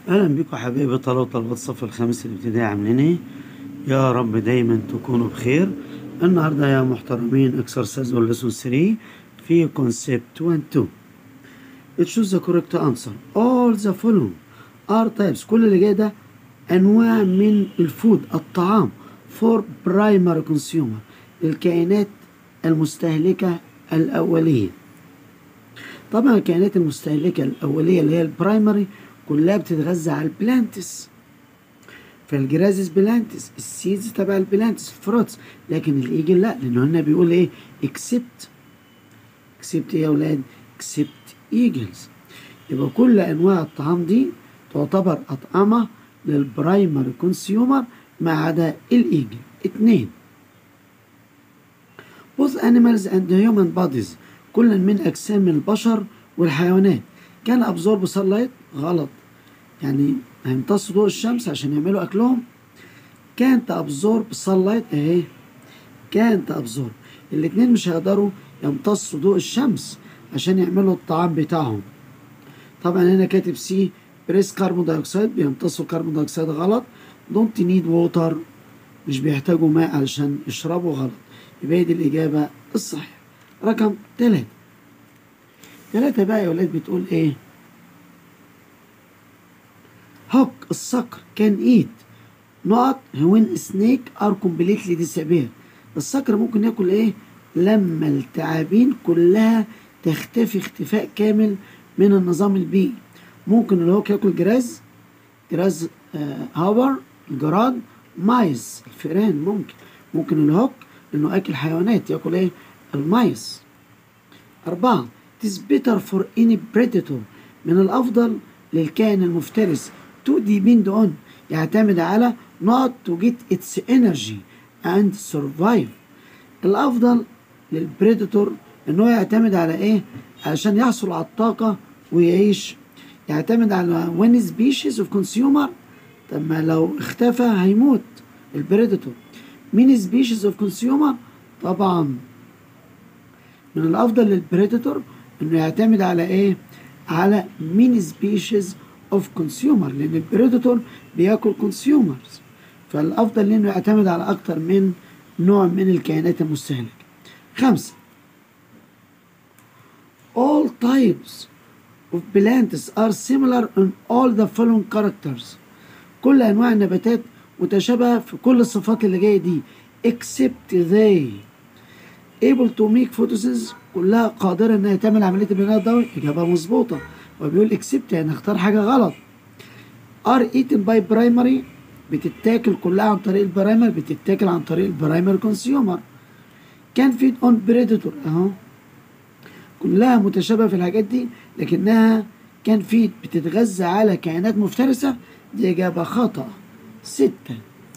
اهلا بيكم حبايبي طلبة طلبات الصف الخامس الابتدائي عاملين ايه يا رب دايما تكونوا بخير النهارده يا محترمين اكسرسايز اور ليسون 3 في كونسيبت 1 2 تشوز ذا كوريكت انسر all the following are types كل اللي جاي ده انواع من الفود الطعام for primary consumer الكائنات المستهلكة الأولية طبعا الكائنات المستهلكة الأولية اللي هي البرايمري كلها بتتغذى على البلانتس فالجرازس بلانتس السيدز تبع البلانتس الفروتس لكن الايجل لا لانه هنا بيقول ايه اكسبت اكسبت ايه يا اولاد اكسبت ايجلز يبقى كل انواع الطعام دي تعتبر اطعمه للبرايمري كونسيومر ما عدا الايجل اتنين both animals and human bodies كل من اجسام البشر والحيوانات كان ابزورب sunlight غلط يعني هيمتصوا ضوء الشمس عشان يعملوا اكلهم كانت ابزورب sunlight اهي كانت ابزورب الاتنين مش هيقدروا يمتصوا ضوء الشمس عشان يعملوا الطعام بتاعهم طبعا هنا كاتب سي بريس كربون دايوكسيد بيمتصوا كربون دايوكسيد غلط دونت نيد ووتر مش بيحتاجوا ماء علشان يشربوا غلط يبقى دي الإجابة الصحيحة رقم تلاتة تلاتة بقى يا ولاد بتقول إيه هوك الصقر كان ايت نقط وين سنيك ار كومبليتلي ديسابير الصقر ممكن ياكل ايه لما التعابين كلها تختفي اختفاء كامل من النظام البيئي ممكن الهوك ياكل جراز جراز آه هاور الجراد مايز الفئران ممكن ممكن الهوك انه اكل حيوانات ياكل ايه المايز أربعة it is better for any predator من الأفضل للكائن المفترس to depend on يعتمد على not to get its energy and survive الأفضل للبريدتور إن هو يعتمد على إيه؟ علشان يحصل على الطاقة ويعيش يعتمد على when species of consumer طب ما لو اختفى هيموت البريدتور مين species of consumer طبعا من الأفضل للبريدتور إنه يعتمد على إيه؟ على مين سبيشيز اوف كونسيومر لان البريدتور بياكل كونسيومرز فالافضل لانه يعتمد على اكتر من نوع من الكائنات المستهلكه خمسة all types of plants are similar in all the following characters كل انواع النباتات متشابهه في كل الصفات اللي جايه دي except they able to make photosynthesis كلها قادره انها تعمل عمليه البناء الضوئي اجابه مظبوطه وبيقول اكسبت يعني اختار حاجة غلط ار ايتن باي برايمري بتتاكل كلها عن طريق البرايمر بتتاكل عن طريق البرايمر كونسيومر كان فيد اون بريدتور اهو كلها متشابهة في الحاجات دي لكنها كان فيد بتتغذى على كائنات مفترسة دي إجابة خطأ ستة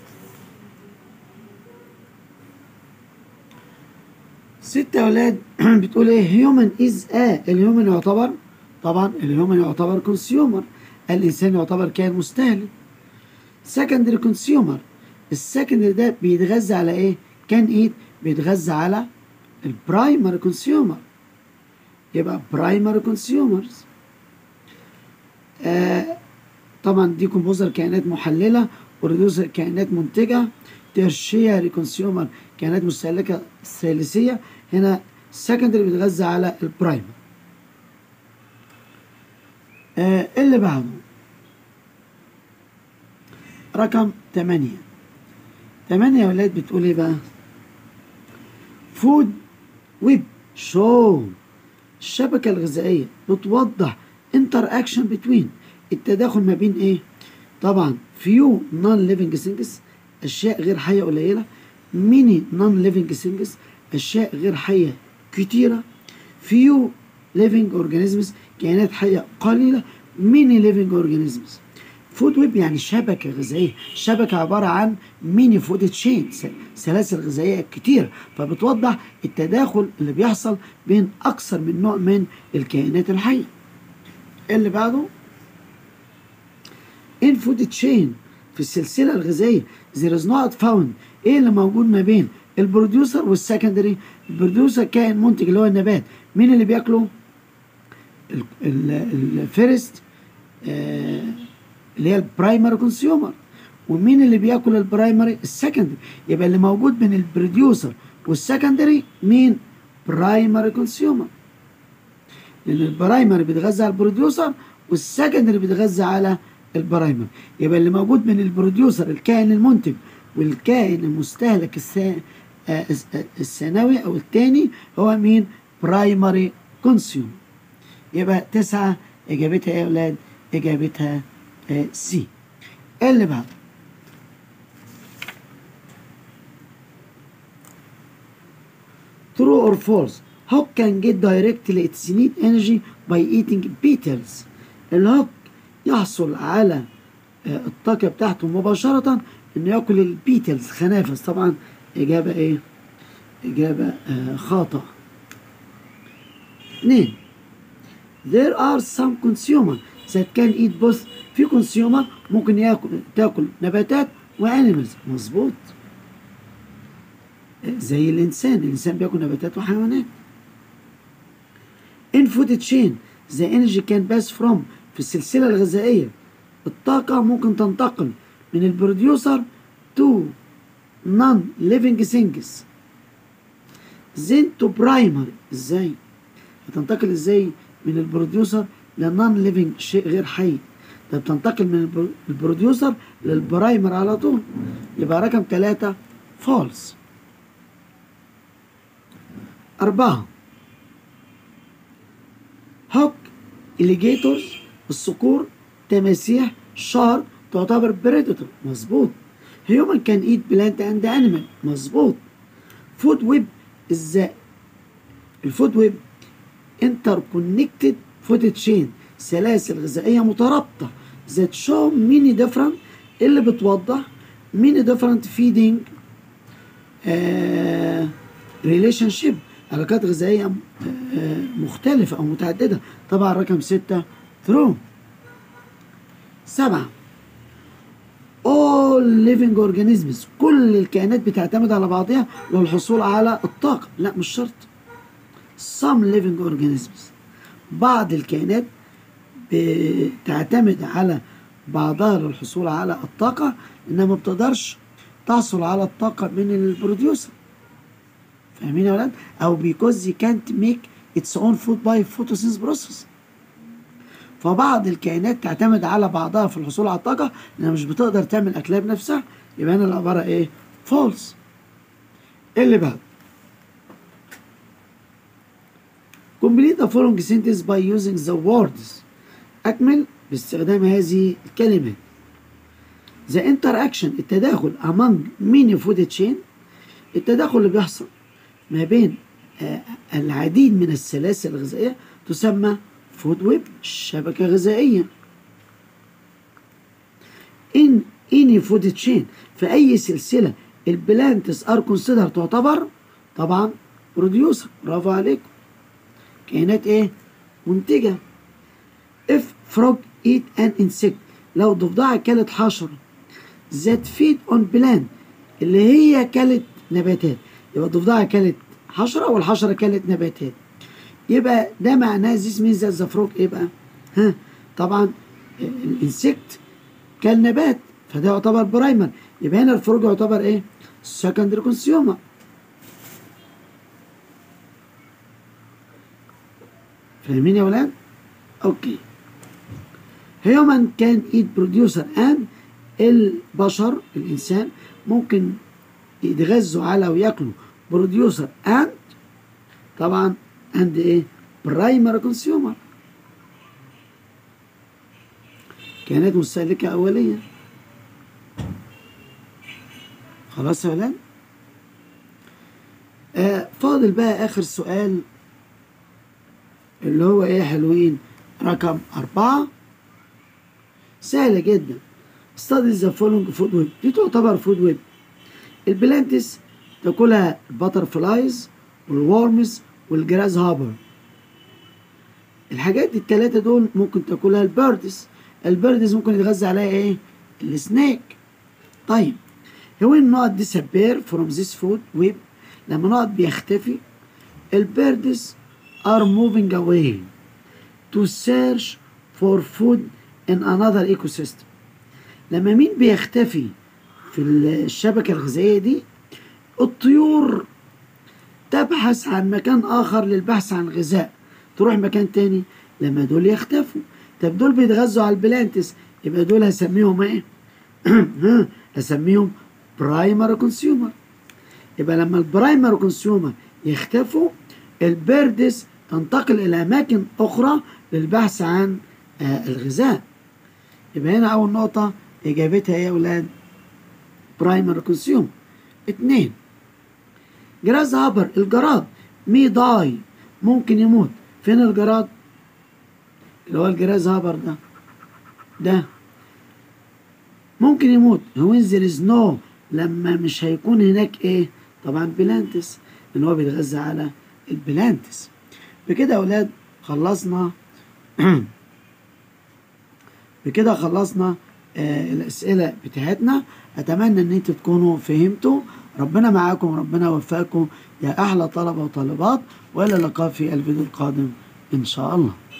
ستة يا ولاد بتقول ايه هيومن از ا الهيومن يعتبر طبعا الهيومن يعتبر كونسيومر الانسان يعتبر كائن مستهلك سكندري كونسيومر السكندري ده بيتغذى على ايه كان ايت بيتغذى على البرايمري كونسيومر يبقى برايمري كونسيومرز آه طبعا دي كومبوزر كائنات محلله وريدوسر كائنات منتجه ترشيري كونسيومر كائنات مستهلكه ثالثيه هنا سكندري بيتغذى على البرايمر آه اللي بعده رقم تمانية تمانية يا ولاد بتقول ايه بقى فود ويب شو الشبكة الغذائية بتوضح انتر اكشن بتوين التداخل ما بين ايه طبعا فيو نون ليفنج سينجز اشياء غير حية قليلة ميني نون ليفنج سينجز اشياء غير حية كتيرة فيو ليفنج اورجانيزمز كائنات حيه قليله ميني ليفنج اورجانيزمز فود ويب يعني شبكه غذائيه شبكه عباره عن ميني فود تشين سلاسل غذائيه كتير فبتوضح التداخل اللي بيحصل بين اكثر من نوع من الكائنات الحيه اللي بعده ان فود تشين في السلسله الغذائيه there is not found ايه اللي موجود ما بين البروديوسر والسكندري البروديوسر كائن منتج اللي هو النبات مين اللي بياكله الفيرست اللي هي البرايمري كونسيومر ومين اللي بياكل البرايمري السكندري يبقى اللي موجود بين البروديوسر والسكندري مين برايمري كونسيومر لان البرايمري بيتغذى على البروديوسر والسكندري بيتغذى على البرايمري يبقى اللي موجود بين البروديوسر الكائن المنتج والكائن المستهلك السا... آه، آه، الثانوي او الثاني هو مين برايمري كونسيومر يبقى تسعة اجابتها ايه يا اولاد اجابتها سي اللي بعده True or false? Hawk can get directly its need energy by eating beetles. الهوك يحصل على آه، الطاقة بتاعته مباشرة انه ياكل البيتلز خنافس طبعا اجابة ايه؟ اجابة آه خاطئة. اثنين There are some consumer that can eat both في consumer ممكن ياكل تاكل نباتات وانيمالز مظبوط زي الانسان الانسان بياكل نباتات وحيوانات in food chain the energy can pass from في السلسلة الغذائية الطاقة ممكن تنتقل من البروديوسر to non living things then to primary ازاي هتنتقل ازاي من البروديوسر لنون ليفنج شيء غير حي ده بتنتقل من البرو- البروديوسر للبرايمر على طول يبقى رقم ثلاثة فولس أربعة هوك إليجيتورز الصقور تماسيح شارك تعتبر بريدتور مظبوط هيومن كان ايت بلانت اند انيمال مظبوط فود ويب ازاي الفود ويب انتر كونكتد فود تشين سلاسل غذائيه مترابطه ذات شو ميني ديفرنت اللي بتوضح ميني ديفرنت فيدنج ريليشن شيب علاقات غذائيه آه، مختلفه او متعدده طبعا رقم ستة ثرو سبعة all living organisms كل الكائنات بتعتمد على بعضها للحصول على الطاقة لا مش شرط some living organisms بعض الكائنات بتعتمد على بعضها للحصول على الطاقة إنها ما بتقدرش تحصل على الطاقة من البروديوسر فاهمين يا ولاد؟ أو because they can't make its own food by photosynthesis process فبعض الكائنات تعتمد على بعضها في الحصول على الطاقة لأنها مش بتقدر تعمل أكلها بنفسها يبقى هنا العبارة إيه؟ فولس اللي بعد complete the following sentence by using the words أكمل باستخدام هذه الكلمات the interaction التداخل among many food chain التداخل اللي بيحصل ما بين آه، العديد من السلاسل الغذائية تسمى فود ويب شبكة غذائية in any food chain في أي سلسلة البلانتس ار كونسيدر تعتبر طبعا بروديوسر برافو عليكم كائنات ايه منتجة if frog eat an insect لو ضفدعة كلت حشرة that feed on plant اللي هي كلت نباتات يبقى الضفدعة كلت حشرة والحشرة كلت نباتات يبقى ده معناه this means that the frog ايه بقى ها طبعا الانسكت كالنبات فده يعتبر برايمر يبقى هنا الفروج يعتبر ايه secondary consumer فاهمين يا ولاد اوكي human can eat producer and البشر الانسان ممكن يتغذوا على وياكلوا بروديوسر and طبعا and ايه برايمري كونسيومر كانت مستهلكة أولية خلاص يا ولاد آه فاضل بقى آخر سؤال اللي هو إيه يا حلوين رقم أربعة سهلة جدا study the following food web دي تعتبر فود ويب البلانتس تاكلها البتر فلايز والورمز والجراز هابر الحاجات التلاتة دول ممكن تاكلها البيردز البيردز ممكن يتغذى عليها ايه السنيك طيب هو النقط disappear from this food web لما نقط بيختفي البيردز are moving away to search for food in another ecosystem لما مين بيختفي في الشبكة الغذائية دي الطيور تبحث عن مكان آخر للبحث عن غذاء تروح مكان تاني لما دول يختفوا طب دول بيتغذوا على البلانتس يبقى دول هسميهم ايه؟ هسميهم برايمر كونسيومر يبقى لما البرايمر كونسيومر يختفوا البيردس تنتقل إلى أماكن أخرى للبحث عن آه الغذاء يبقى هنا أول نقطة إجابتها إيه يا أولاد؟ برايمر كونسيومر اتنين جراز هابر الجراد مي داي ممكن يموت فين الجراد؟ اللي هو الجراز هابر ده ده ممكن يموت وين ذير از نو لما مش هيكون هناك ايه طبعا بلانتس لان هو بيتغذى على البلانتس بكده يا اولاد خلصنا بكده خلصنا آه الاسئله بتاعتنا اتمنى ان انتوا تكونوا فهمتوا ربنا معاكم ربنا يوفقكم يا احلى طلبه وطالبات والى اللقاء في الفيديو القادم ان شاء الله